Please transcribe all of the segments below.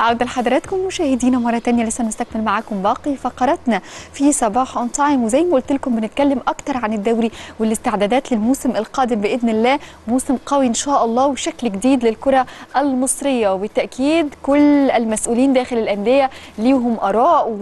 عودة لحضراتكم مشاهدينا مرة تانية لسه نستكمل معاكم باقي فقراتنا في صباح اون تايم وزي ما قلت لكم بنتكلم أكتر عن الدوري والاستعدادات للموسم القادم بإذن الله موسم قوي إن شاء الله وشكل جديد للكرة المصرية وبالتأكيد كل المسؤولين داخل الأندية ليهم آراء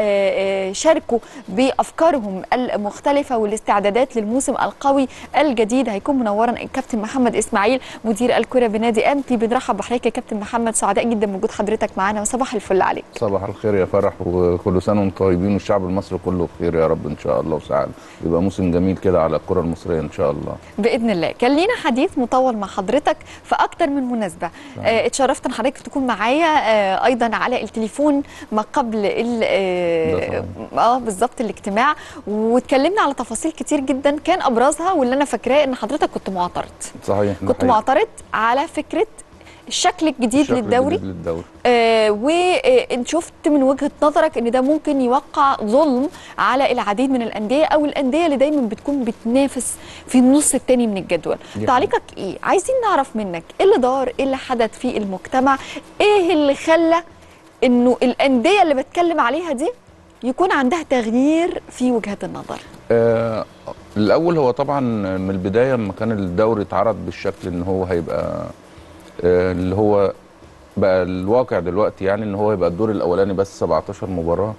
وشاركوا بأفكارهم المختلفة والاستعدادات للموسم القوي الجديد هيكون منورا الكابتن محمد إسماعيل مدير الكرة بنادي أمتي بنرحب بحضرتك يا كابتن محمد سعداء جدا بوجود حضرتك معانا وصباح الفل عليك صباح الخير يا فرح وكل سنه وانتم طيبين والشعب المصري كله بخير يا رب ان شاء الله وسعاده يبقى موسم جميل كده على الكره المصريه ان شاء الله باذن الله كان لينا حديث مطول مع حضرتك في اكتر من مناسبه آه اتشرفت ان حضرتك تكون معايا آه ايضا على التليفون ما قبل ال اه, آه بالظبط الاجتماع واتكلمنا على تفاصيل كتير جدا كان ابرزها واللي انا فاكراه ان حضرتك كنت معترض صحيح ده كنت حقيقي. معترض على فكره الشكل الجديد الشكل للدوري الجديد للدوري آه وان شفت من وجهه نظرك ان ده ممكن يوقع ظلم على العديد من الانديه او الانديه اللي دايما بتكون بتنافس في النص الثاني من الجدول دي تعليقك ايه عايزين نعرف منك ايه اللي دار ايه اللي حدث في المجتمع ايه اللي خلى انه الانديه اللي بتكلم عليها دي يكون عندها تغيير في وجهه النظر آه الاول هو طبعا من البدايه لما كان الدوري اتعرض بالشكل ان هو هيبقى آه اللي هو بقى الواقع دلوقتي يعني ان هو يبقى الدور الاولاني بس 17 مباراه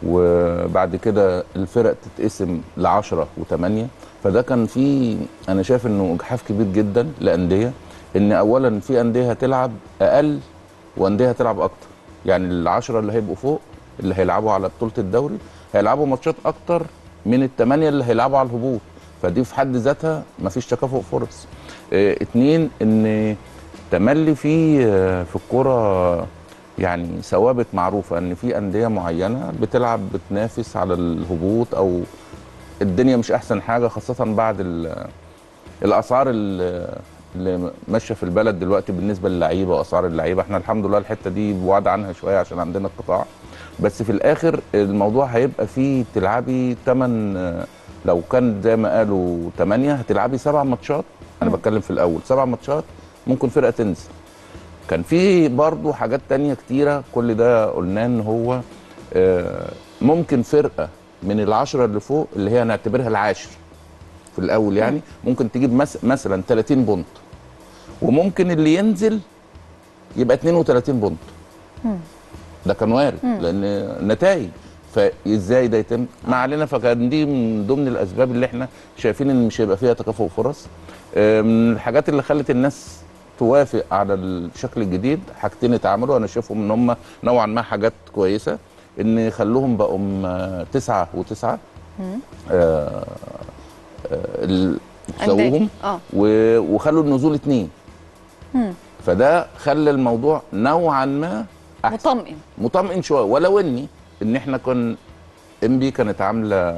وبعد كده الفرق تتقسم ل 10 و8 فده كان في انا شايف انه اجحاف كبير جدا لانديه ان اولا في انديه هتلعب اقل وانديه هتلعب اكتر يعني العشرة اللي هيبقوا فوق اللي هيلعبوا على بطوله الدوري هيلعبوا ماتشات اكتر من الثمانيه اللي هيلعبوا على الهبوط فدي في حد ذاتها مفيش تكافؤ فرص اه اتنين ان تملي في اه في الكوره يعني ثوابت معروفه ان في انديه معينه بتلعب بتنافس على الهبوط او الدنيا مش احسن حاجه خاصه بعد ال- الاسعار ال- اللي ماشيه في البلد دلوقتي بالنسبه للعيبه واسعار اللعيبه احنا الحمد لله الحته دي بعاد عنها شويه عشان عندنا القطاع بس في الاخر الموضوع هيبقى فيه تلعبي 8 لو كان زي ما قالوا 8 هتلعبي سبع ماتشات انا بتكلم في الاول سبع ماتشات ممكن فرقه تنزل كان في برضو حاجات تانية كتيرة كل ده قلناه ان هو آه، ممكن فرقة من العشرة اللي فوق اللي هي نعتبرها العاشر في الأول يعني ممكن تجيب مس مثلا 30 بونت وممكن اللي ينزل يبقى 32 بونت ده كان وارد لأن نتائج فازاي ده يتم ما علينا فكان دي من ضمن الاسباب اللي احنا شايفين ان مش هيبقى فيها تكافؤ فرص آه، من الحاجات اللي خلت الناس توافق على الشكل الجديد حاجتين اتعملوا انا شايفهم ان هم نوعا ما حاجات كويسه ان يخلوهم بقوا م- تسعه وتسعه آه آه ال- سووهم اه و- وخلوا النزول اتنين مم. فده خلى الموضوع نوعا ما احسن مطمئن مطمئن شويه ولو اني ان احنا كن ام بي كانت عامله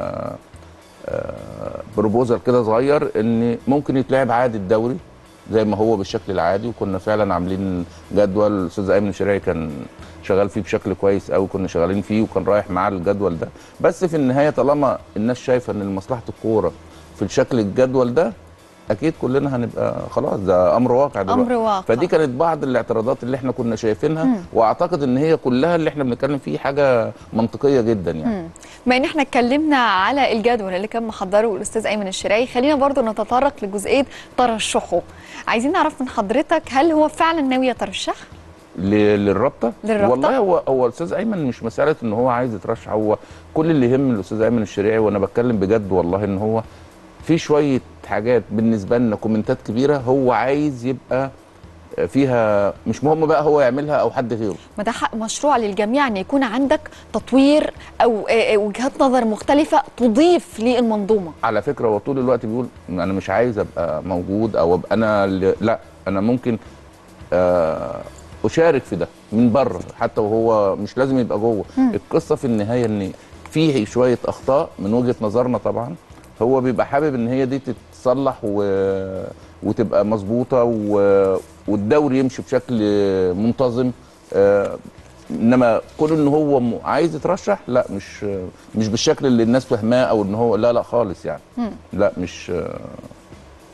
بروبوزال كده صغير ان ممكن يتلعب عادي الدوري زي ما هو بالشكل العادي وكنا فعلا عاملين جدول الاستاذ ايمن الشريعي كان شغال فيه بشكل كويس قوي كنا شغالين فيه وكان رايح معاه الجدول ده بس في النهايه طالما الناس شايفه ان مصلحه الكوره في الشكل الجدول ده اكيد كلنا هنبقى خلاص ده امر واقع دلوقتي امر واقع فدي كانت بعض الاعتراضات اللي احنا كنا شايفينها مم. واعتقد ان هي كلها اللي احنا بنتكلم فيه حاجه منطقيه جدا يعني مم. بما ان احنا اتكلمنا على الجدول اللي كان محضره الاستاذ ايمن الشراعي خلينا برضو نتطرق لجزئيه ترشحه عايزين نعرف من حضرتك هل هو فعلا ناوي يترشح ل- للرابطه للرابطة؟ والله هو هو الاستاذ ايمن مش مساله ان هو عايز يترشح هو كل اللي يهم الاستاذ ايمن الشريعي وانا بتكلم بجد والله ان هو في شويه حاجات بالنسبه لنا كومنتات كبيره هو عايز يبقى فيها مش مهم بقى هو يعملها او حد غيره ما ده حق مشروع للجميع ان يكون عندك تطوير او آه، آه، وجهات نظر مختلفه تضيف للمنظومه على فكره هو طول الوقت بيقول انا مش عايز ابقى موجود او ابقى انا اللي لا انا ممكن آه، اشارك في ده من بره حتى وهو مش لازم يبقى جوه القصه في النهايه ان فيه شويه اخطاء من وجهه نظرنا طبعا هو بيبقى حابب ان هي دي تتصلح و... وتبقى مظبوطه و... والدوري يمشي بشكل منتظم آه، انما كون ان هو م- عايز يترشح لا مش مش بالشكل اللي الناس فاهماه او ان هو لا لا خالص يعني لا مش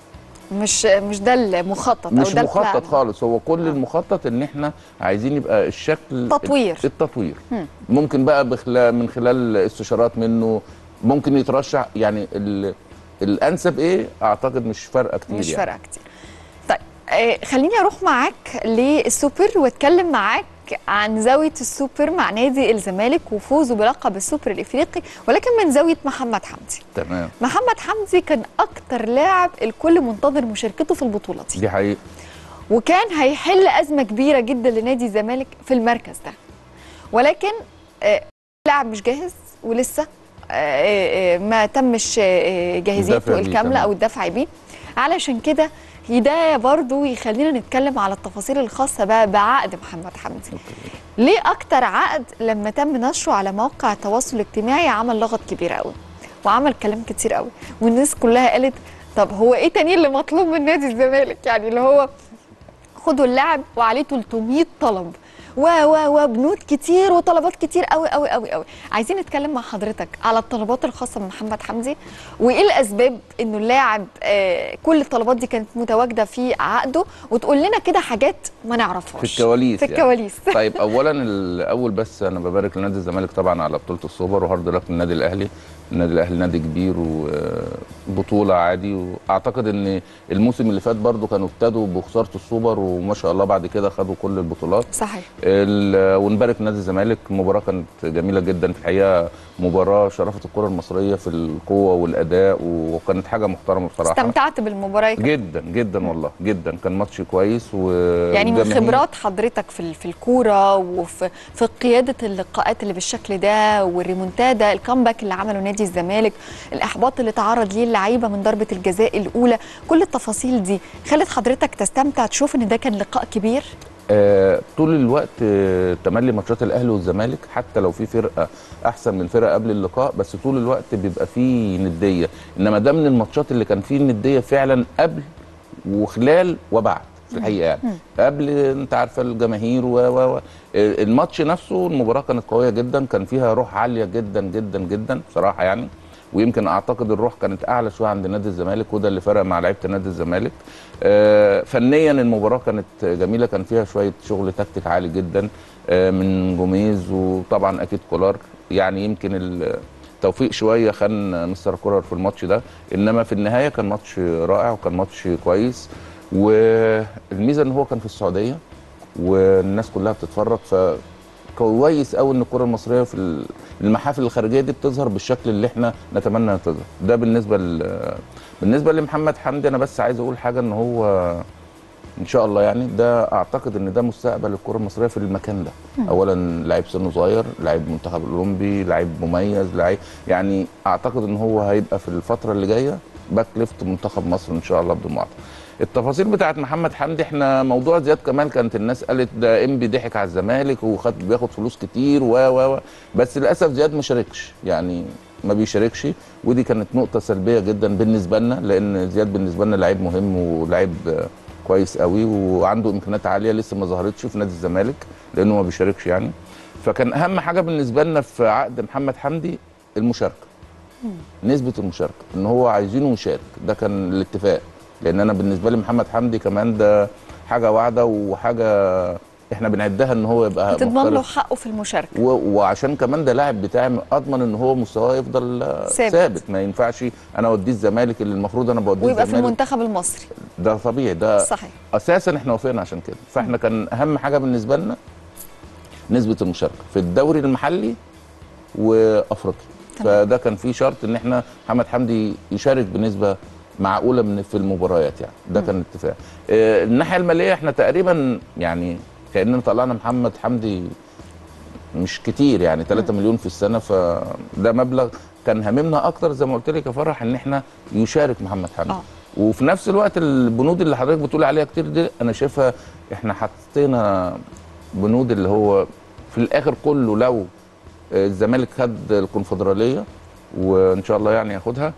مش مش ده المخطط مش او ده مخطط البلان. خالص هو كل المخطط ان احنا عايزين يبقى الشكل تطوير. التطوير ممكن بقى بخلا من خلال استشارات منه ممكن يترشح يعني ال... الانسب ايه اعتقد مش فارقه كتير مش يعني. فارقه كتير طيب آه خليني اروح معاك للسوبر واتكلم معاك عن زاويه السوبر مع نادي الزمالك وفوزه بلقب السوبر الافريقي ولكن من زاويه محمد حمدي تمام محمد حمدي كان اكتر لاعب الكل منتظر مشاركته في البطوله دي دي حقيقه وكان هيحل ازمه كبيره جدا لنادي الزمالك في المركز ده ولكن آه، لاعب مش جاهز ولسه آه، آه، ما تمش آه، الدفع جاهزيته بيه، الكامله تمام. او الدفع بيه علشان كده ده برضو يخلينا نتكلم على التفاصيل الخاصه بقى بعقد محمد حمدي ليه اكتر عقد لما تم نشره على مواقع التواصل الاجتماعي عمل لغط كبير قوي وعمل كلام كتير قوي والناس كلها قالت طب هو ايه تاني اللي مطلوب من نادي الزمالك يعني اللي هو خدوا اللاعب وعليه 300 طلب و و وبنود كتير وطلبات كتير قوي قوي قوي قوي عايزين نتكلم مع حضرتك على الطلبات الخاصه بمحمد حمدي وايه الاسباب انه اللاعب آه كل الطلبات دي كانت متواجده في عقده وتقول لنا كده حاجات ما نعرفهاش في الكواليس في يعني. الكواليس طيب اولا الاول بس انا ببارك لنادي الزمالك طبعا على بطوله السوبر وهارد لك للنادي الاهلي النادي الاهلي نادي كبير وبطوله عادي واعتقد ان الموسم اللي فات برضو كانوا ابتدوا بخساره السوبر وما شاء الله بعد كده خدوا كل البطولات صحيح ال- ونبارك نادي الزمالك المباراه كانت جميله جدا في الحقيقه مباراه شرفت الكره المصريه في القوه والاداء وكانت حاجه محترمه بصراحه استمتعت بالمباراه جدا جدا والله جدا كان ماتش كويس و يعني من والجماهير- خبرات حضرتك في ال- في الكوره وفي في قياده اللقاءات اللي بالشكل ده والريمونتادا الكامباك اللي عمله نادي الزمالك الاحباط اللي تعرض ليه اللعيبه من ضربه الجزاء الاولى كل التفاصيل دي خلت حضرتك تستمتع تشوف ان ده كان لقاء كبير آه، طول الوقت آه، تملي ماتشات الاهلي والزمالك حتى لو في فرقه احسن من فرقه قبل اللقاء بس طول الوقت بيبقى فيه نديه انما ده من الماتشات اللي كان فيه النديه فعلا قبل وخلال وبعد في الحقيقه يعني قبل انت عارفه الجماهير و و و الماتش نفسه المباراه كانت قويه جدا كان فيها روح عاليه جدا جدا جدا بصراحه يعني ويمكن اعتقد الروح كانت اعلى شويه عند نادي الزمالك وده اللي فرق مع لعيبه نادي الزمالك آه، فنيا المباراه كانت جميله كان فيها شويه شغل تكتيك عالي جدا آه، من جوميز وطبعا اكيد كولار يعني يمكن التوفيق شويه خان مستر كولر في الماتش ده انما في النهايه كان ماتش رائع وكان ماتش كويس والميزه ان هو كان في السعوديه والناس كلها بتتفرج ف كويس قوي ان الكره المصريه في المحافل الخارجيه دي بتظهر بالشكل اللي احنا نتمنى ان تظهر ده بالنسبه ل... بالنسبه لمحمد حمدي انا بس عايز اقول حاجه ان هو ان شاء الله يعني ده اعتقد ان ده مستقبل الكره المصريه في المكان ده اولا لعيب سنه صغير لعيب منتخب الاولمبي لعيب مميز لعيب يعني اعتقد ان هو هيبقى في الفتره اللي جايه باك ليفت منتخب مصر ان شاء الله بدون معطل التفاصيل بتاعت محمد حمدي احنا موضوع زياد كمال كانت الناس قالت ده انبي ضحك على الزمالك وخد بياخد فلوس كتير و و و بس للاسف زياد ما شاركش يعني ما بيشاركش ودي كانت نقطه سلبيه جدا بالنسبه لنا لان زياد بالنسبه لنا لعيب مهم ولعيب كويس قوي وعنده امكانيات عاليه لسه ما ظهرتش في نادي الزمالك لانه ما بيشاركش يعني فكان اهم حاجه بالنسبه لنا في عقد محمد حمدي المشاركه نسبه المشاركه ان هو عايزينه يشارك ده كان الاتفاق لان انا بالنسبه لي محمد حمدي كمان ده حاجه واعده وحاجه احنا بنعدها ان هو يبقى بتضمن له مختلف. حقه في المشاركه و... وعشان كمان ده لاعب بتاعي اضمن ان هو مستواه يفضل ثابت. ثابت, ثابت. ما ينفعش انا اوديه الزمالك اللي المفروض انا بوديه ويبقى في الزمالك المنتخب المصري ده طبيعي ده صحيح اساسا احنا وافقنا عشان كده فاحنا كان اهم حاجه بالنسبه لنا نسبه المشاركه في الدوري المحلي وافريقيا تمام. فده كان في شرط ان احنا محمد حمدي يشارك بنسبه معقوله من في المباريات يعني ده كان اتفاق آه، الناحيه الماليه احنا تقريبا يعني كاننا طلعنا محمد حمدي مش كتير يعني 3 مليون في السنه فده مبلغ كان هاممنا اكتر زي ما قلت لك يا فرح ان احنا يشارك محمد حمدي آه. وفي نفس الوقت البنود اللي حضرتك بتقول عليها كتير دي انا شايفها احنا حطينا بنود اللي هو في الاخر كله لو الزمالك خد الكونفدراليه وان شاء الله يعني ياخدها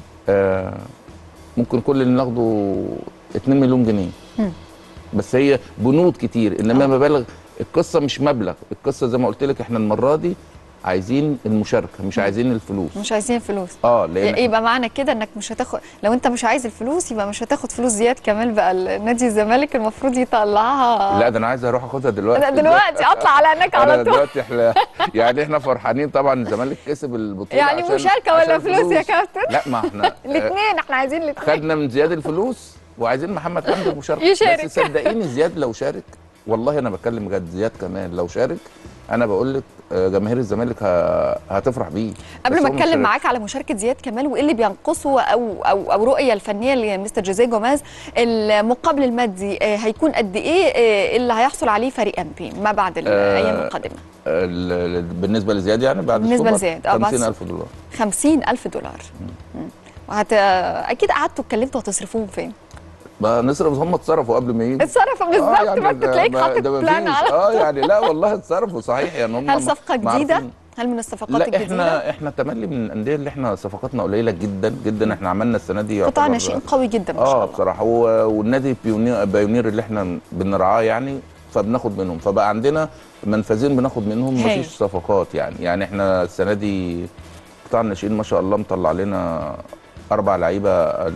آه ممكن كل اللي ناخده 2 مليون جنيه مم. بس هي بنود كتير انما آه. مبالغ القصه مش مبلغ القصه زي ما قلت لك احنا المره دي عايزين المشاركه مش عايزين الفلوس مش عايزين فلوس اه لان يبقى معنى كده انك مش هتاخد لو انت مش عايز الفلوس يبقى مش هتاخد فلوس زياد كمال بقى نادي الزمالك المفروض يطلعها لا ده انا عايز اروح اخدها دلوقتي انا دلوقتي اطلع على هناك انا على طول دلوقتي احنا يعني احنا فرحانين طبعا الزمالك كسب البطوله يعني عشان مشاركة ولا عشان فلوس يا كابتن؟ لا ما احنا آه، الاثنين احنا عايزين الاثنين خدنا من زياد الفلوس وعايزين محمد حمدي المشاركه يشارك. بس صدقيني زياد لو شارك والله انا بتكلم بجد زياد كمان لو شارك انا بقول لك آه، جماهير الزمالك ه- هتفرح بيه قبل بس ما هو مش اتكلم شارك. معاك على مشاركه زياد كمال وايه اللي بينقصه او او او رؤيه الفنيه لمستر جوزيه جوماز المقابل المادي آه، هيكون قد ايه آه، اللي هيحصل عليه فريق امبي ما بعد الايام القادمه آه، ال- ال- بالنسبه لزياد يعني بعد بالنسبة السوبر لزياد، آه، بعد 50000 دولار 50000 دولار مم. وهت... اكيد قعدتوا اتكلمتوا هتصرفوهم فين؟ ما نصرف هم اتصرفوا قبل ما يجوا اتصرف بالظبط ما انت ده- تلاقيك ما- حاطط ده بلان مفيش. على اه يعني لا والله اتصرفوا صحيح يعني هم هل صفقه جديده؟ معروفين. هل من الصفقات لا الجديده؟ احنا احنا تملي من الانديه اللي احنا صفقاتنا قليله جدا جدا احنا عملنا السنه دي قطاع يعتبر- ناشئين قوي جدا ما شاء اه الله بصراحه هو والنادي بيونير, بايونير اللي احنا بنرعاه يعني فبناخد منهم فبقى عندنا منفذين بناخد منهم هايل. مفيش صفقات يعني يعني احنا السنه دي قطاع الناشئين ما شاء الله مطلع لنا اربع لعيبه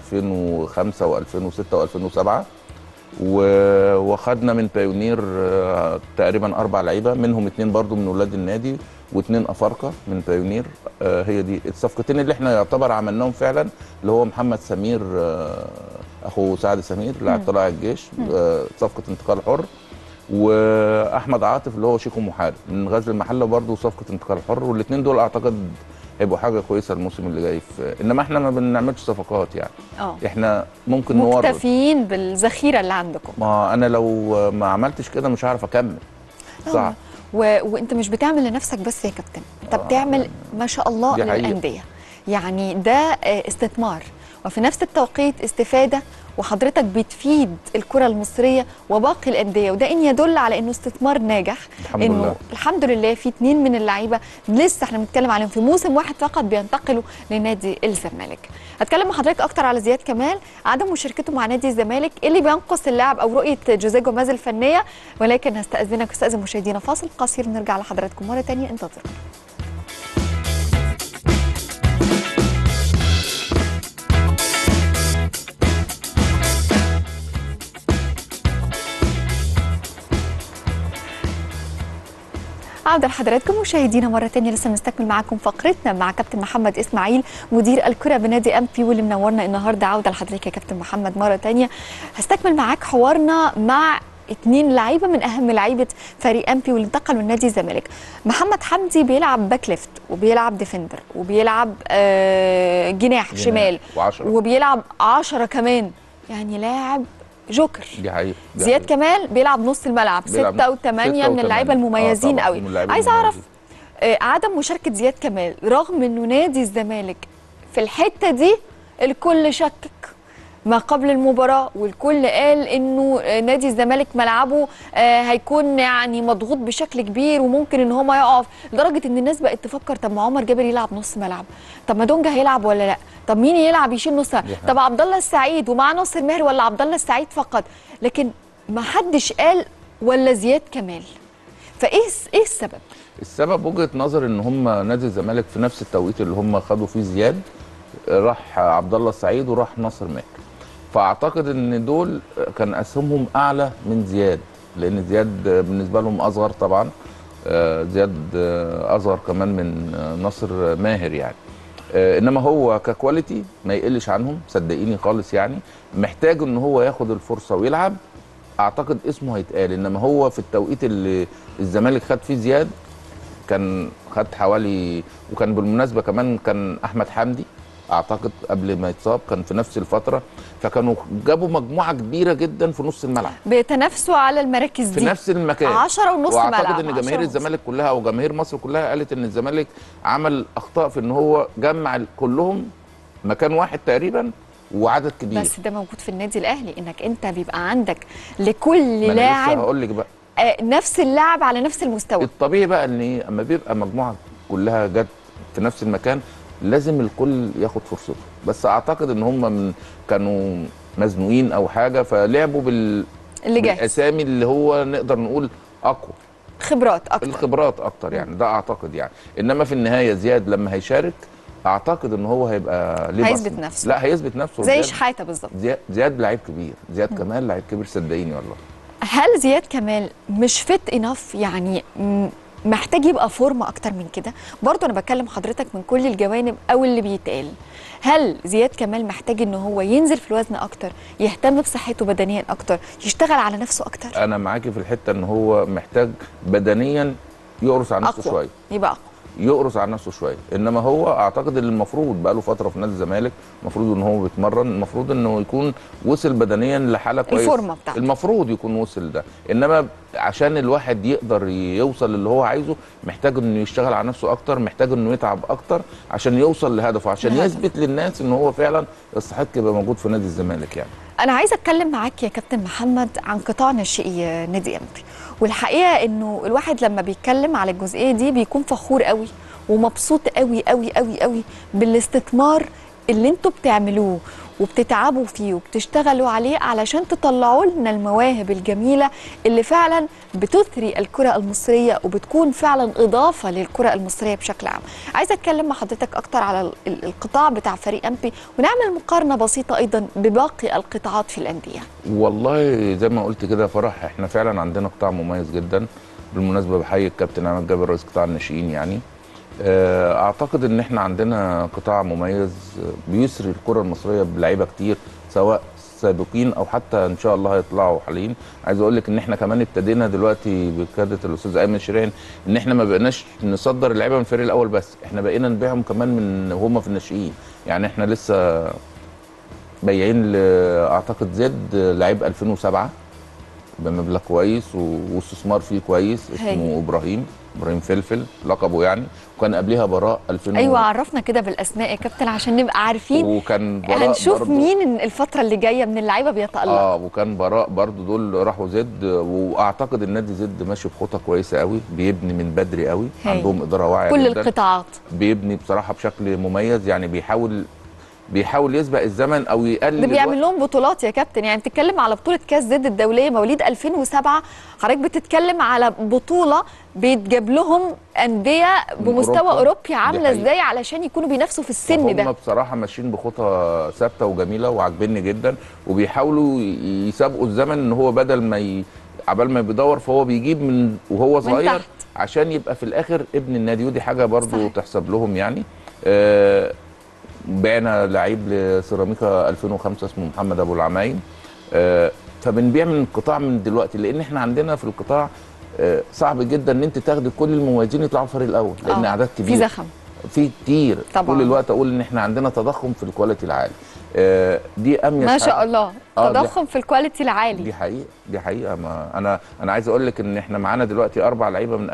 2005 و2006 و2007 و- وخدنا من بايونير آه، تقريبا اربع لعيبه منهم اتنين برضو من ولاد النادي واتنين افارقه من بايونير آه، هي دي الصفقتين اللي احنا يعتبر عملناهم فعلا اللي هو محمد سمير آه، اخو سعد سمير لاعب طلائع الجيش آه، صفقه انتقال حر واحمد عاطف اللي هو شيكو محارب من غزل المحله برضه صفقه انتقال حر والاثنين دول اعتقد هيبقوا حاجه كويسه الموسم اللي جاي في انما احنا ما بنعملش صفقات يعني اه احنا ممكن نورد مكتفيين بالذخيره اللي عندكم ما انا لو ما عملتش كده مش هعرف اكمل صعب و... وانت مش بتعمل لنفسك بس يا كابتن انت آه. بتعمل ما شاء الله دي حقيقة. للانديه يعني ده آه، استثمار وفي نفس التوقيت استفاده وحضرتك بتفيد الكره المصريه وباقي الانديه وده ان يدل على انه استثمار ناجح الحمد انه لله. الحمد لله في اتنين من اللعيبه لسه احنا بنتكلم عليهم في موسم واحد فقط بينتقلوا لنادي الزمالك هتكلم مع حضرتك اكتر على زياد كمال عدم مشاركته مع نادي الزمالك إيه اللي بينقص اللاعب او رؤيه جوزيه جوماز الفنيه ولكن هستاذنك واستاذن مشاهدينا فاصل قصير نرجع لحضراتكم مره تانية انتظروا عودة لحضراتكم مشاهدينا مرة تانية لسه بنستكمل معاكم فقرتنا مع كابتن محمد إسماعيل مدير الكرة بنادي أم بي واللي منورنا النهاردة عودة لحضرتك يا كابتن محمد مرة تانية هستكمل معاك حوارنا مع اتنين لعيبه من اهم لعيبه فريق امبي واللي انتقلوا لنادي الزمالك محمد حمدي بيلعب باك ليفت وبيلعب ديفندر وبيلعب آه جناح جناح شمال وعشرة. وبيلعب عشرة كمان يعني لاعب جوكر دي حقيقة دي زياد حقيقة. كمال بيلعب نص الملعب بيلعب ستة وثمانية ستة من اللعيبة وثمانية. المميزين آه طبعاً، قوي من اللعيبة عايز أعرف المميزين. آه، عدم مشاركة زياد كمال رغم انه نادي الزمالك في الحتة دي الكل شكك ما قبل المباراة والكل قال انه آه، نادي الزمالك ملعبه آه، هيكون يعني مضغوط بشكل كبير وممكن ان هو ما يقف لدرجة ان الناس بقت تفكر طب ما عمر جابر يلعب نص ملعب طب ما دونجا هيلعب ولا لا طب مين يلعب يشيل نص ملعب؟ حقيقة. طب عبد الله السعيد ومعاه ناصر ماهر ولا عبد الله السعيد فقط لكن ما حدش قال ولا زياد كمال فايه ايه السبب السبب وجهه نظر ان هم نادي الزمالك في نفس التوقيت اللي هم خدوا فيه زياد راح عبد الله السعيد وراح ناصر ماهر فاعتقد ان دول كان اسهمهم اعلى من زياد لان زياد بالنسبه لهم اصغر طبعا آه، زياد آه، اصغر كمان من آه، ناصر ماهر يعني آه، انما هو ككواليتي ما يقلش عنهم صدقيني خالص يعني محتاج ان هو ياخد الفرصه ويلعب اعتقد اسمه هيتقال انما هو في التوقيت اللي الزمالك خد فيه زياد كان خد حوالي وكان بالمناسبه كمان كان احمد حمدي اعتقد قبل ما يتصاب كان في نفس الفتره فكانوا جابوا مجموعه كبيره جدا في نص الملعب بيتنافسوا على المراكز في دي نفس المكان 10 ونص واعتقد ملعب ان 10 جماهير ونص. الزمالك كلها او جماهير مصر كلها قالت ان الزمالك عمل اخطاء في ان هو جمع ال- كلهم مكان واحد تقريبا وعدد كبير بس ده موجود في النادي الاهلي انك انت بيبقى عندك لكل ما أنا لسه لاعب هقول لك بقى آه، نفس اللاعب على نفس المستوى الطبيعي بقى ان ايه اما بيبقى مجموعه كلها جت في نفس المكان لازم الكل ياخد فرصته بس اعتقد ان هم من كانوا مزنوقين او حاجه فلعبوا بال اللي جاهز بالاسامي اللي هو نقدر نقول اقوى الخبرات اكتر الخبرات اكتر يعني ده اعتقد يعني انما في النهايه زياد لما هيشارك اعتقد ان هو هيبقى ليه هيثبت بصمة. نفسه. لا هيثبت نفسه زي زياد- شحاته بالظبط زياد, زياد لعيب كبير زياد كمال لعيب كبير صدقيني والله هل زياد كمال مش فت انف يعني م- محتاج يبقى فورمه اكتر من كده برضه انا بكلم حضرتك من كل الجوانب او اللي بيتقال هل زياد كمال محتاج ان هو ينزل في الوزن اكتر يهتم بصحته بدنيا اكتر يشتغل على نفسه اكتر انا معاكي في الحته ان هو محتاج بدنيا يقرص على نفسه اقوى شويه يبقى اقوى يقرص على نفسه شويه انما هو اعتقد ان المفروض بقى له فتره في نادي الزمالك المفروض ان هو بيتمرن المفروض انه يكون وصل بدنيا لحاله كويسه الفورمة بتاعته. المفروض يكون وصل ده انما عشان الواحد يقدر يوصل اللي هو عايزه محتاج انه يشتغل على نفسه اكتر محتاج انه يتعب اكتر عشان يوصل لهدفه عشان لهدفه. يثبت للناس ان هو فعلا يستحق يبقى موجود في نادي الزمالك يعني انا عايزه اتكلم معاك يا كابتن محمد عن قطاع ناشئي نادي امبي والحقيقه انه الواحد لما بيتكلم على الجزئيه دي بيكون فخور قوي ومبسوط قوي قوي قوي قوي بالاستثمار اللي انتوا بتعملوه وبتتعبوا فيه وبتشتغلوا عليه علشان تطلعوا لنا المواهب الجميله اللي فعلا بتثري الكره المصريه وبتكون فعلا اضافه للكره المصريه بشكل عام. عايزه اتكلم مع حضرتك اكتر على ال- ال- القطاع بتاع فريق امبي ونعمل مقارنه بسيطه ايضا بباقي القطاعات في الانديه. والله زي ما قلت كده يا فرح احنا فعلا عندنا قطاع مميز جدا بالمناسبه بحيي الكابتن عماد جابر رئيس قطاع الناشئين يعني آه، اعتقد ان احنا عندنا قطاع مميز آه، بيسري الكره المصريه بلعيبه كتير سواء سابقين او حتى ان شاء الله هيطلعوا حاليين عايز اقول لك ان احنا كمان ابتدينا دلوقتي بقياده الاستاذ ايمن شيرين ان احنا ما بقيناش نصدر اللعيبه من الفريق الاول بس احنا بقينا نبيعهم كمان من وهم في الناشئين يعني احنا لسه بايعين ل- اعتقد زد لعيب 2007 بمبلغ كويس و- واستثمار فيه كويس اسمه هايل. ابراهيم ابراهيم فلفل لقبه يعني وكان قبليها براء 2000 و- ايوه عرفنا كده بالاسماء يا كابتن عشان نبقى عارفين وكان براء هنشوف برضو- مين الفتره اللي جايه من اللعيبه بيتالق اه وكان براء برضو دول راحوا زد واعتقد النادي زد ماشي بخطى كويسه قوي بيبني من بدري قوي هايل. عندهم اداره واعيه كل جدا القطاعات بيبني بصراحه بشكل مميز يعني بيحاول بيحاول يسبق الزمن او يقلل ده بيعمل الوقت. لهم بطولات يا كابتن يعني بتتكلم على بطوله كاس زد الدوليه مواليد 2007 حضرتك بتتكلم على بطوله بيتجاب لهم انديه من بمستوى أوروبا. اوروبي دي عامله حقيقة. ازاي علشان يكونوا بينافسوا في السن هم ده بصراحه ماشيين بخطى ثابته وجميله وعاجبني جدا وبيحاولوا ي- يسابقوا الزمن ان هو بدل ما ي... عبال ما بيدور فهو بيجيب من وهو صغير تحت. عشان يبقى في الاخر ابن النادي ودي حاجه برضو صحيح. تحسب لهم يعني آه بعنا لعيب لسيراميكا 2005 اسمه محمد ابو العمايم آه فبنبيع من القطاع من دلوقتي لان احنا عندنا في القطاع آه صعب جدا ان انت تاخدي كل المميزين يطلعوا الفريق الاول لان آه، اعداد في كبيره زخم في كتير طبعاً. طول الوقت اقول ان احنا عندنا تضخم في الكواليتي العالي آه، دي اميز ما شاء حاجة. الله آه، دي- تضخم في الكواليتي العالي دي حقيقه دي حقيقه ما انا انا عايز اقول لك ان احنا معانا دلوقتي اربع لعيبه من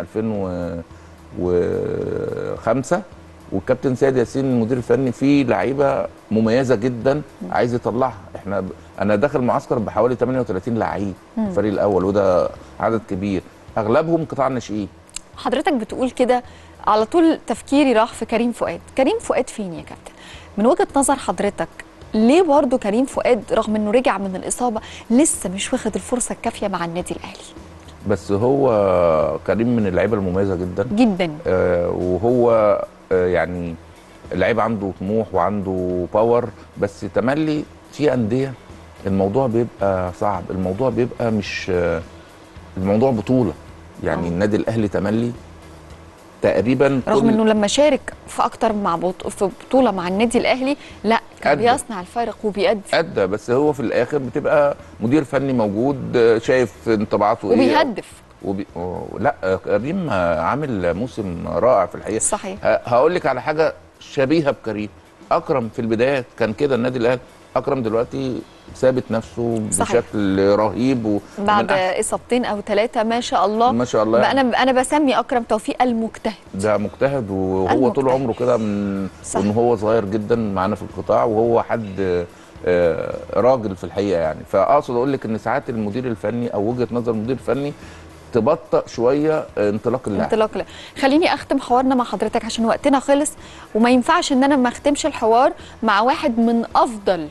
2005 والكابتن سيد ياسين المدير الفني فيه لعيبه مميزه جدا عايز يطلعها احنا ب... انا داخل معسكر بحوالي 38 لعيب الفريق الاول وده عدد كبير اغلبهم قطاع الناشئين حضرتك بتقول كده على طول تفكيري راح في كريم فؤاد كريم فؤاد فين يا كابتن من وجهة نظر حضرتك ليه برضه كريم فؤاد رغم انه رجع من الاصابه لسه مش واخد الفرصه الكافيه مع النادي الاهلي بس هو كريم من اللعيبه المميزه جدا جدا آه، وهو آه، يعني لعيب عنده طموح وعنده باور بس تملي في انديه الموضوع بيبقى صعب الموضوع بيبقى مش آه، الموضوع بطوله يعني آه. النادي الاهلي تملي تقريبا رغم كل- انه لما شارك في اكتر مع بط... في بطوله مع النادي الاهلي لا كان أدى. بيصنع الفارق وبيأدي ادى بس هو في الاخر بتبقى مدير فني موجود آه، شايف انطباعاته ايه وبيهدف وبي... أوه، لا آه، كريم آه، عامل موسم رائع في الحقيقه صحيح هقول لك على حاجه شبيهه بكريم اكرم في البدايات كان كده النادي الاهلي اكرم دلوقتي ثابت نفسه صحيح. بشكل رهيب ومن بعد أحسن- اصابتين او ثلاثه ما شاء الله ما شاء الله بقى يعني. انا انا بسمي اكرم توفيق المجتهد ده مجتهد وهو المجتهد. طول عمره كده من صح. وان هو صغير جدا معانا في القطاع وهو حد آه، راجل في الحقيقه يعني فاقصد اقول لك ان ساعات المدير الفني او وجهه نظر المدير الفني تبطئ شويه انطلاق اللاعب انطلاق لا خليني اختم حوارنا مع حضرتك عشان وقتنا خلص وما ينفعش ان انا ما اختمش الحوار مع واحد من افضل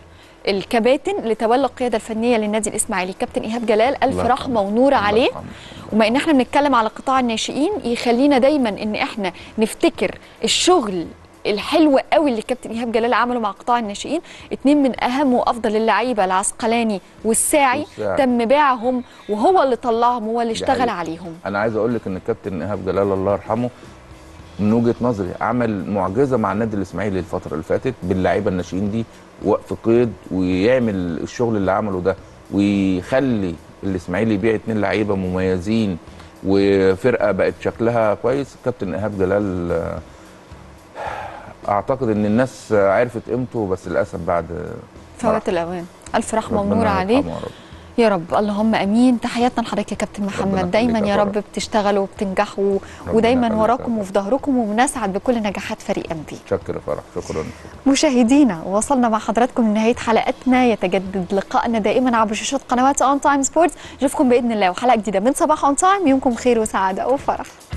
الكباتن اللي تولى القياده الفنيه للنادي الاسماعيلي كابتن ايهاب جلال الف الله رحمه يرحمه. ونور الله عليه يرحمه. وما ان احنا بنتكلم على قطاع الناشئين يخلينا دايما ان احنا نفتكر الشغل الحلو قوي اللي كابتن ايهاب جلال عمله مع قطاع الناشئين اتنين من اهم وافضل اللعيبه العسقلاني والساعي والساعي. تم بيعهم وهو اللي طلعهم هو اللي دي اشتغل حقيقة. عليهم انا عايز اقول لك ان الكابتن ايهاب جلال الله يرحمه من وجهه نظري عمل معجزه مع النادي الاسماعيلي الفتره اللي فاتت باللعيبه الناشئين دي وقف قيد ويعمل الشغل اللي عمله ده ويخلي الاسماعيلي يبيع اتنين لعيبه مميزين وفرقه بقت شكلها كويس الكابتن ايهاب جلال آه، اعتقد ان الناس عرفت قيمته بس للاسف بعد فوات الاوان الف رحمه ربنا ونور عليه يرحمه يا رب. يا رب اللهم امين تحياتنا لحضرتك يا كابتن محمد يخليك دايما يا يا فرح. رب بتشتغلوا وبتنجحوا ربنا ودايما يخليك يا وراكم فرح. وفي ظهركم وبنسعد بكل نجاحات فريق ام بي شكرا يا فرح شكرا مشاهدينا وصلنا مع حضراتكم لنهايه حلقتنا يتجدد لقائنا دائما عبر شاشات قنوات اون تايم سبورتس نشوفكم باذن الله وحلقه جديده من صباح اون تايم يومكم خير وسعاده وفرح